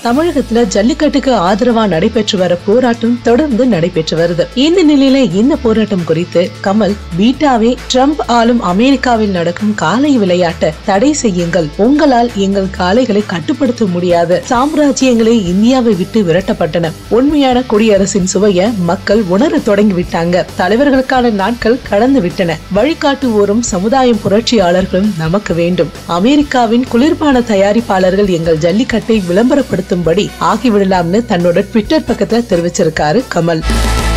தமிழகத்துல ஜல்லிக்கட்டுக்கு ஆதரவா நடைபெற்று வர போராட்டம் தொடர்ந்து நடைபெற்று வருது இந்த நிலையில இந்த போராட்டம் குறித்து கமல் பீட்டாவே ட்ரம்ப் ஆளும் அமெரிக்காவில் நடக்கும் காளை விளையாட்டை தடை செய்யுங்கள் உங்களால் எங்கள் காளைகளை கட்டுப்படுத்த முடியாது சாம்ராஜ்யங்களே இந்தியாவை விட்டு விரட்டப்பட்டன உண்மையான குடியரசின் சுவைய மக்கள் உணர தொடங்கி விட்டாங்க தலைவர்களுக்கான நாட்கள் கடந்து விட்டன வழிகாட்டுவோரும் சமுதாயம் புரட்சியாளர்களும் நமக்கு வேண்டும் அமெரிக்காவின் குளிர்பான தயாரிப்பாளர்கள் எங்கள் ஜல்லிக்கட்டை விளம்பரப்படுத்தும்படி ஆகிவிடலாம்னு தன்னோட ட்விட்டர் பக்கத்துல தெரிவிச்சிருக்காரு கமல்